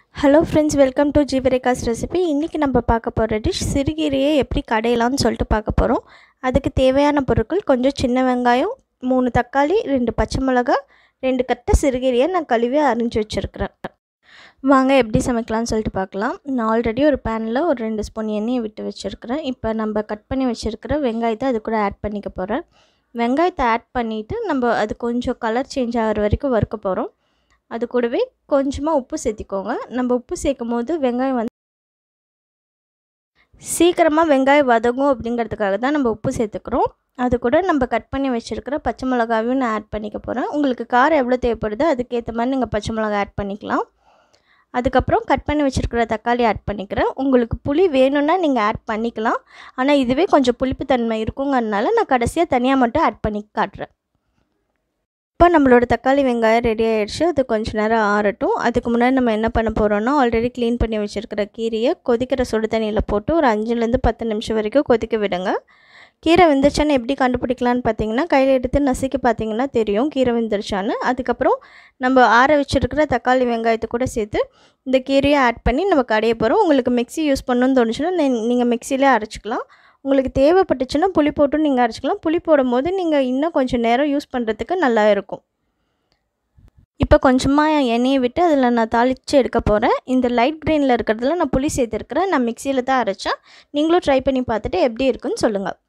hello friends welcome to Jeevarekha's recipe இன்றைக்கி நம்ம பார்க்க போகிற டிஷ் சிறுகீரையை எப்படி கடையலாம்னு சொல்லிட்டு பார்க்க போகிறோம் அதுக்கு தேவையான பொருட்கள் கொஞ்சம் சின்ன வெங்காயம் மூணு தக்காளி ரெண்டு பச்சை மிளகா ரெண்டு கட்டை சிறுகீரையை நான் கழுவி அரிஞ்சு வச்சுருக்கிறேன் வாங்க எப்படி சமைக்கலாம்னு சொல்லிட்டு பார்க்கலாம் நான் ஆல்ரெடி ஒரு பேனில் ஒரு ரெண்டு ஸ்பூன் எண்ணெயை விட்டு வச்சுருக்கிறேன் இப்போ நம்ம கட் பண்ணி வச்சுருக்கிற வெங்காயத்தை அது கூட ஆட் பண்ணிக்க போகிறேன் வெங்காயத்தை ஆட் பண்ணிவிட்டு நம்ம அது கொஞ்சம் கலர் சேஞ்ச் ஆகிற வரைக்கும் வறுக்க போகிறோம் அது கூடவே கொஞ்சமாக உப்பு சேர்த்திக்கோங்க நம்ம உப்பு சேர்க்கும் போது வெங்காயம் வந்து சீக்கிரமாக வெங்காயம் வதங்கும் அப்படிங்கிறதுக்காக தான் நம்ம உப்பு சேர்த்துக்கிறோம் அது கூட நம்ம கட் பண்ணி வச்சுருக்கிற பச்சை மிளகாவையும் நான் ஆட் பண்ணிக்க போகிறேன் உங்களுக்கு காரம் எவ்வளோ தேவைப்படுதோ அதுக்கேற்ற மாதிரி நீங்கள் பச்சை மிளகா ஆட் பண்ணிக்கலாம் அதுக்கப்புறம் கட் பண்ணி வச்சுருக்கிற தக்காளி ஆட் பண்ணிக்கிறேன் உங்களுக்கு புளி வேணும்னா நீங்கள் ஆட் பண்ணிக்கலாம் ஆனால் இதுவே கொஞ்சம் புளிப்புத்தன்மை இருக்குங்கிறதுனால நான் கடைசியாக தனியாக மட்டும் ஆட் பண்ணி காட்டுறேன் இப்போ நம்மளோட தக்காளி வெங்காயம் ரெடி ஆகிடுச்சு அது கொஞ்சம் நேரம் ஆறட்டும் அதுக்கு முன்னாடி நம்ம என்ன பண்ண போகிறோம்னா ஆல்ரெடி க்ளீன் பண்ணி வச்சுருக்கிற கீரையை கொதிக்கிற சுடு தண்ணியில் போட்டு ஒரு அஞ்சுலேருந்து பத்து நிமிஷம் வரைக்கும் கொதிக்க விடுங்க கீரை வெந்துருச்சான்னு எப்படி கண்டுபிடிக்கலான்னு பார்த்தீங்கன்னா கையில் எடுத்து நசுக்கி பார்த்தீங்கன்னா தெரியும் கீரை வெந்துருச்சான்னு அதுக்கப்புறம் நம்ம ஆற வச்சுருக்கிற தக்காளி வெங்காயத்தை கூட சேர்த்து இந்த கீரையை ஆட் பண்ணி நம்ம கடைய போகிறோம் உங்களுக்கு மிக்ஸி யூஸ் பண்ணணும்னு தோணுச்சுன்னா நீங்கள் மிக்சிலே அரைச்சிக்கலாம் உங்களுக்கு தேவைப்பட்டுச்சுன்னா புளி போட்டும் நீங்கள் அரைச்சிக்கலாம் புளி போடும் போது நீங்கள் இன்னும் கொஞ்சம் நேரம் யூஸ் பண்ணுறதுக்கு நல்லா இருக்கும் இப்போ கொஞ்சமாக எண்ணெயை விட்டு அதில் நான் தாளித்து எடுக்க போகிறேன் இந்த லைட் க்ரீனில் இருக்கிறதுல நான் புளி சேர்த்துருக்கிறேன் நான் மிக்சியில் தான் அரைச்சேன் நீங்களும் ட்ரை பண்ணி பார்த்துட்டு எப்படி இருக்குன்னு சொல்லுங்கள்